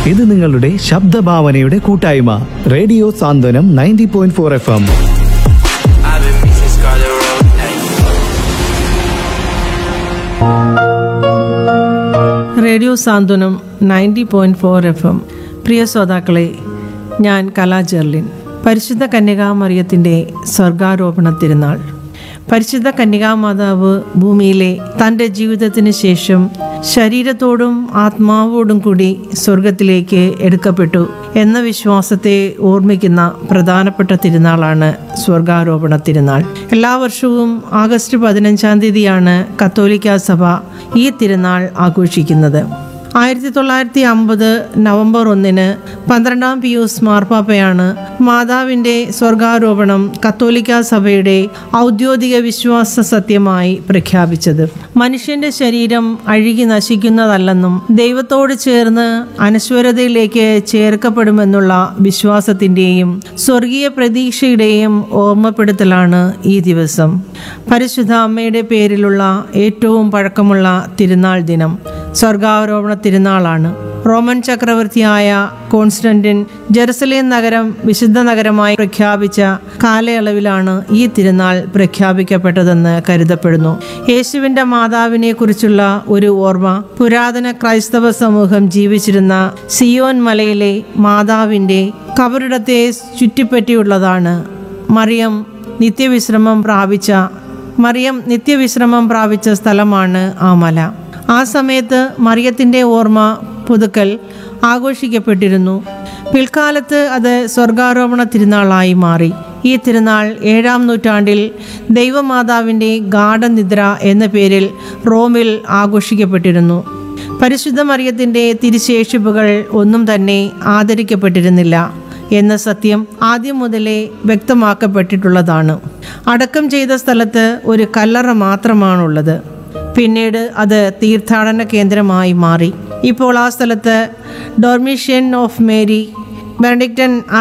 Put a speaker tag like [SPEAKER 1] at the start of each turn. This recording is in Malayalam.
[SPEAKER 1] ഇത് നിങ്ങളുടെ ശബ്ദഭാവനയുടെ കൂട്ടായ്മ radio Santhwanam ninety point four F M
[SPEAKER 2] I've been missing Scarlet Road. Hey.
[SPEAKER 3] Radio Santhwanam ninety point four F M പ്രിയ ശ്രോതാക്കളെ ഞാൻ കലാ ജെർലിൻ പരിശുദ്ധ കന്യകാമറിയത്തിൻ്റെ സ്വർഗാരോപണ തിരുനാൾ പരിശുദ്ധ കന്യകാമാതാവ് ഭൂമിയിലെ തൻ്റെ ജീവിതത്തിന് ശേഷം ശരീരത്തോടും ആത്മാവോടും കൂടി സ്വർഗത്തിലേക്ക് എടുക്കപ്പെട്ടു എന്ന വിശ്വാസത്തെ ഓർമ്മിക്കുന്ന പ്രധാനപ്പെട്ട തിരുനാളാണ് സ്വർഗാരോപണ തിരുനാൾ എല്ലാ വർഷവും ആഗസ്റ്റ് പതിനഞ്ചാം തീയതിയാണ് കത്തോലിക്ക സഭ ഈ തിരുനാൾ ആഘോഷിക്കുന്നത് ആയിരത്തി തൊള്ളായിരത്തി അമ്പത് നവംബർ ഒന്നിന് പന്ത്രണ്ടാം പിയൂസ് മാർപ്പാപ്പയാണ് മാതാവിൻ്റെ സ്വർഗാരോപണം കത്തോലിക്ക സഭയുടെ ഔദ്യോഗിക വിശ്വാസ സത്യമായി പ്രഖ്യാപിച്ചത് മനുഷ്യന്റെ ശരീരം അഴുകി നശിക്കുന്നതല്ലെന്നും ദൈവത്തോട് ചേർന്ന് അനശ്വരതയിലേക്ക് ചേർക്കപ്പെടുമെന്നുള്ള വിശ്വാസത്തിൻ്റെയും സ്വർഗീയ പ്രതീക്ഷയുടെയും ഓർമ്മപ്പെടുത്തലാണ് ഈ ദിവസം പരിശുദ്ധ അമ്മയുടെ പേരിലുള്ള ഏറ്റവും പഴക്കമുള്ള തിരുനാൾ ദിനം സ്വർഗാരോപണ തിരുനാളാണ് റോമൻ ചക്രവർത്തിയായ കോൺസ്റ്റന്റിൻ ജെറുസലേം നഗരം വിശുദ്ധ നഗരമായി പ്രഖ്യാപിച്ച കാലയളവിലാണ് ഈ തിരുനാൾ പ്രഖ്യാപിക്കപ്പെട്ടതെന്ന് കരുതപ്പെടുന്നു യേശുവിൻ്റെ മാതാവിനെ കുറിച്ചുള്ള ഒരു ഓർമ്മ പുരാതന ക്രൈസ്തവ സമൂഹം ജീവിച്ചിരുന്ന സിയോൻ മലയിലെ മാതാവിൻ്റെ കബറിടത്തെ ചുറ്റിപ്പറ്റിയുള്ളതാണ് മറിയം നിത്യവിശ്രമം പ്രാപിച്ച മറിയം നിത്യവിശ്രമം പ്രാപിച്ച സ്ഥലമാണ് ആ മല ആ സമയത്ത് മറിയത്തിൻ്റെ ഓർമ്മ പുതുക്കൽ ആഘോഷിക്കപ്പെട്ടിരുന്നു പിൽക്കാലത്ത് അത് സ്വർഗാരോപണ തിരുനാളായി മാറി ഈ തിരുനാൾ ഏഴാം നൂറ്റാണ്ടിൽ ദൈവമാതാവിൻ്റെ ഗാഠനിദ്ര എന്ന പേരിൽ റോമിൽ ആഘോഷിക്കപ്പെട്ടിരുന്നു പരിശുദ്ധ മറിയത്തിൻ്റെ തിരുശേഷിപ്പുകൾ ഒന്നും തന്നെ ആദരിക്കപ്പെട്ടിരുന്നില്ല എന്ന സത്യം ആദ്യം മുതലേ വ്യക്തമാക്കപ്പെട്ടിട്ടുള്ളതാണ് അടക്കം ചെയ്ത സ്ഥലത്ത് ഒരു കല്ലറ മാത്രമാണുള്ളത് പിന്നീട് അത് തീർത്ഥാടന കേന്ദ്രമായി മാറി ഇപ്പോൾ ആ സ്ഥലത്ത് ഡോർമിഷ്യൻ ഓഫ് മേരി ബെനഡിക്റ്റൻ